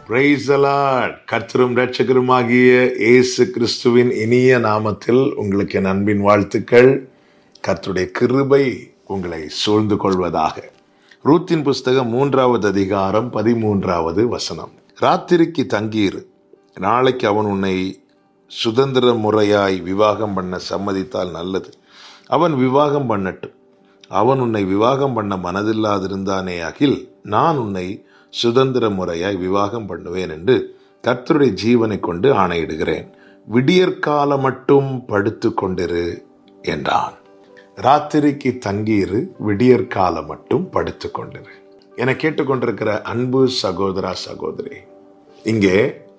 Praise the Lord. கர்த்தரும் இரட்சகருமாகிய இயேசு கிறிஸ்துவின் இனிய நாமத்தில் உங்களுக்கு என் அன்பின் வாழ்த்துக்கள் கர்த்தருடைய கிருபை உங்களை சூழ்ந்து கொள்வதாக ரூத்தின் புஸ்தகம் மூன்றாவது அதிகாரம் பதிமூன்றாவது வசனம் ராத்திரிக்கு தங்கீரு நாளைக்கு அவன் உன்னை சுதந்திர முறையாய் விவாகம் பண்ண சம்மதித்தால் நல்லது அவன் விவாகம் பண்ணட்டும் அவன் உன்னை விவாகம் பண்ண மனதில்லாதிருந்தானே அகில் நான் உன்னை சுதந்திர முறையாய் விவாகம் பண்ணுவேன் என்று கர்த்தருடைய ஜீவனை கொண்டு ஆணையிடுகிறேன் விடியற்கால மட்டும் படுத்து கொண்டிரு என்றான் ராத்திரிக்கு தங்கீரு விடியற்கால மட்டும் படுத்து கொண்டிரு என கேட்டுக்கொண்டிருக்கிற அன்பு சகோதரா சகோதரி இங்கே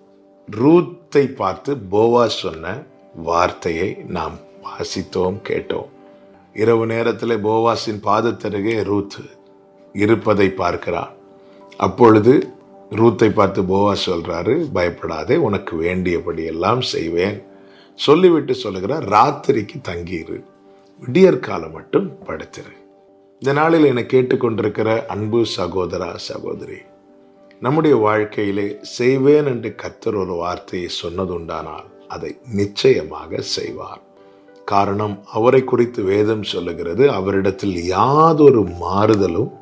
ரூத்தை பார்த்து போவா சொன்ன வார்த்தையை நாம் வாசித்தோம் கேட்டோம் இரவு நேரத்தில் போவாஸின் பாதத்தருகே ரூத் இருப்பதை பார்க்கிறான் அப்பொழுது ரூத்தை பார்த்து போவா சொல்றாரு பயப்படாதே உனக்கு வேண்டியபடி எல்லாம் செய்வேன் சொல்லிவிட்டு சொல்லுகிறார் ராத்திரிக்கு தங்கியிரு விடியற்காலம் மட்டும் படுத்திரு இந்த நாளில் என்னை கேட்டுக்கொண்டிருக்கிற அன்பு சகோதரா சகோதரி நம்முடைய வாழ்க்கையிலே செய்வேன் என்று கர்த்தர் ஒரு வார்த்தையை சொன்னதுண்டானால் அதை நிச்சயமாக செய்வார் காரணம் அவரை குறித்து வேதம் சொல்லுகிறது அவரிடத்தில் யாதொரு மாறுதலும்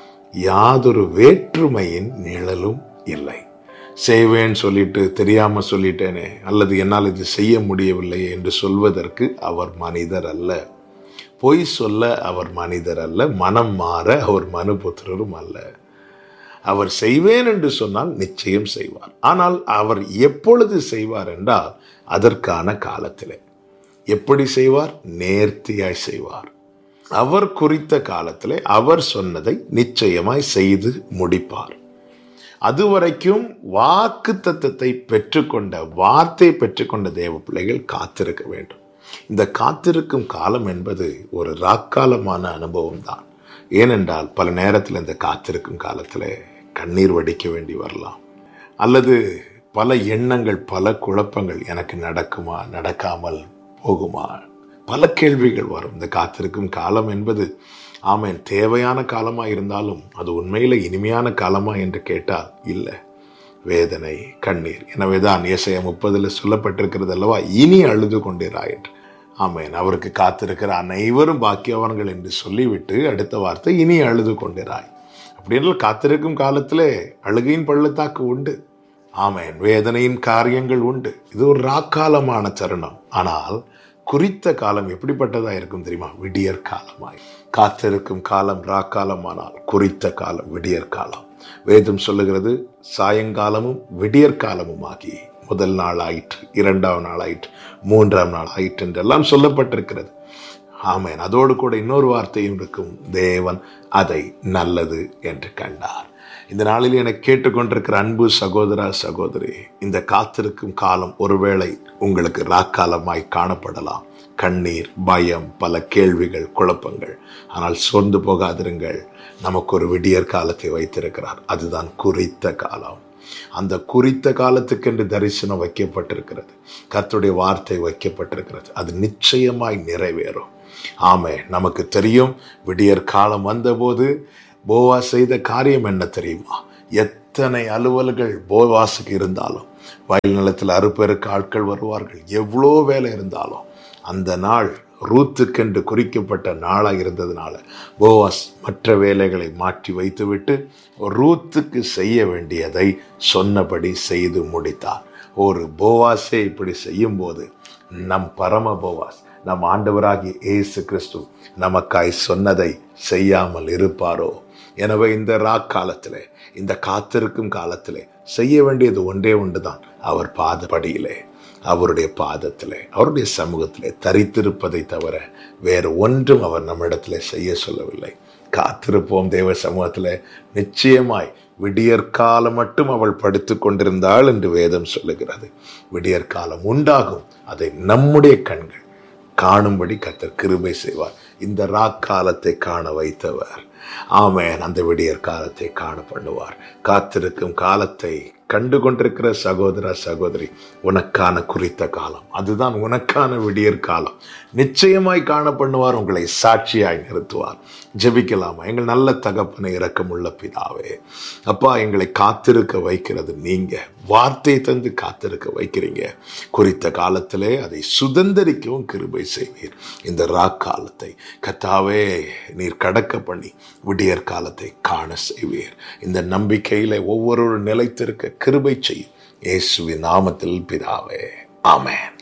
யாதொரு வேற்றுமையின் நிழலும் இல்லை செய்வேன் சொல்லிட்டு தெரியாம சொல்லிட்டேனே அல்லது என்னால் இது செய்ய முடியவில்லை என்று சொல்வதற்கு அவர் மனிதர் அல்ல பொய் சொல்ல அவர் மனிதர் அல்ல மனம் மாற அவர் மனுபுத்திரரும் அல்ல அவர் செய்வேன் என்று சொன்னால் நிச்சயம் செய்வார் ஆனால் அவர் எப்பொழுது செய்வார் என்றால் அதற்கான காலத்திலே எப்படி செய்வார் நேர்த்தியாய் செய்வார் அவர் குறித்த காலத்திலே அவர் சொன்னதை நிச்சயமாய் செய்து முடிப்பார் அதுவரைக்கும் வாக்கு தத்தத்தை பெற்றுக்கொண்ட வார்த்தை பெற்றுக்கொண்ட தேவ பிள்ளைகள் காத்திருக்க வேண்டும் இந்த காத்திருக்கும் காலம் என்பது ஒரு ராக்காலமான அனுபவம் தான் ஏனென்றால் பல நேரத்தில் இந்த காத்திருக்கும் காலத்தில் கண்ணீர் வடிக்க வேண்டி வரலாம் அல்லது பல எண்ணங்கள் பல குழப்பங்கள் எனக்கு நடக்குமா நடக்காமல் போகுமா பல கேள்விகள் வரும் இந்த காத்திருக்கும் காலம் என்பது ஆமேன் தேவையான காலமா இருந்தாலும் அது உண்மையில இனிமையான காலமா என்று கேட்டால் இல்லை வேதனை கண்ணீர் எனவேதான் ஏசைய முப்பதுல சொல்லப்பட்டிருக்கிறது அல்லவா இனி அழுது கொண்டிராய் என்று ஆமேன் அவருக்கு காத்திருக்கிற அனைவரும் பாக்கியவான்கள் என்று சொல்லிவிட்டு அடுத்த வார்த்தை இனி அழுது கொண்டிராய் அப்படி என்றால் காத்திருக்கும் காலத்திலே அழுகையின் பள்ளத்தாக்கு உண்டு ஆமேன் வேதனையின் காரியங்கள் உண்டு இது ஒரு ராக்காலமான தருணம் ஆனால் குறித்த காலம் எப்படிப்பட்டதா இருக்கும் தெரியுமா விடியற் காலமாய் காத்திருக்கும் காலம் ராக்காலமானால் குறித்த காலம் விடியற் காலம் வேதம் சொல்லுகிறது சாயங்காலமும் விடியற் காலமும் ஆகி முதல் நாள் ஆயிற்று இரண்டாம் நாள் ஆயிற்று மூன்றாம் நாள் ஆயிற்று என்றெல்லாம் சொல்லப்பட்டிருக்கிறது ஆமேன் அதோடு கூட இன்னொரு வார்த்தையும் இருக்கும் தேவன் அதை நல்லது என்று கண்டார் இந்த நாளில் என கேட்டுக்கொண்டிருக்கிற அன்பு சகோதரா சகோதரி இந்த காத்திருக்கும் காலம் ஒருவேளை உங்களுக்கு ராக்காலமாய் காணப்படலாம் கண்ணீர் பயம் பல கேள்விகள் குழப்பங்கள் ஆனால் சோர்ந்து போகாதிருங்கள் நமக்கு ஒரு விடியற் காலத்தை வைத்திருக்கிறார் அதுதான் குறித்த காலம் அந்த குறித்த காலத்துக்கென்று தரிசனம் வைக்கப்பட்டிருக்கிறது கர்த்துடைய வார்த்தை வைக்கப்பட்டிருக்கிறது அது நிச்சயமாய் நிறைவேறும் ஆமே நமக்கு தெரியும் விடியற் காலம் வந்தபோது போவா செய்த காரியம் என்ன தெரியுமா எத்தனை அலுவல்கள் போவாஸுக்கு இருந்தாலும் வயல் நிலத்தில் அறுப்பெருக்க ஆட்கள் வருவார்கள் எவ்வளோ வேலை இருந்தாலும் அந்த நாள் ரூத்துக்கென்று குறிக்கப்பட்ட நாளாக இருந்ததுனால போவாஸ் மற்ற வேலைகளை மாற்றி வைத்துவிட்டு ரூத்துக்கு செய்ய வேண்டியதை சொன்னபடி செய்து முடித்தார் ஒரு போவாஸே இப்படி செய்யும் போது நம் பரம போவாஸ் நம் ஆண்டவராகிய இயேசு கிறிஸ்து நமக்காய் சொன்னதை செய்யாமல் இருப்பாரோ எனவே இந்த ராக்காலத்திலே இந்த காத்திருக்கும் காலத்திலே செய்ய வேண்டியது ஒன்றே ஒன்றுதான் அவர் பாதப்படியிலே அவருடைய பாதத்திலே அவருடைய சமூகத்திலே தரித்திருப்பதை தவிர வேறு ஒன்றும் அவர் நம்மிடத்திலே செய்ய சொல்லவில்லை காத்திருப்போம் தேவ சமூகத்திலே நிச்சயமாய் விடியற்காலம் மட்டும் அவள் படுத்து கொண்டிருந்தாள் என்று வேதம் சொல்லுகிறது விடியற்காலம் உண்டாகும் அதை நம்முடைய கண்கள் காணும்படி கத்தர் கிருபை செய்வார் இந்த ராக்காலத்தை காண வைத்தவர் ஆமேன் அந்த விடியற் காலத்தை காண பண்ணுவார் காத்திருக்கும் காலத்தை கண்டு கொண்டிருக்கிற சகோதர சகோதரி உனக்கான குறித்த காலம் அதுதான் உனக்கான விடியற் காலம் நிச்சயமாய் காண பண்ணுவார் உங்களை சாட்சியாய் நிறுத்துவார் ஜெபிக்கலாமா எங்கள் நல்ல தகப்பனை இரக்கமுள்ள பிதாவே அப்பா எங்களை காத்திருக்க வைக்கிறது நீங்க வார்த்தை தந்து காத்திருக்க வைக்கிறீங்க குறித்த காலத்திலே அதை சுதந்திரிக்கவும் கிருபை செய்வீர் இந்த ரா காலத்தை கத்தாவே நீர் கடக்க பண்ணி விடியற் காலத்தை காண செய்வீர் இந்த நம்பிக்கையில ஒவ்வொரு நிலைத்திருக்க கிருபை செய்யும் இயேசுவின் நாமத்தில் பிதாவே ஆமென்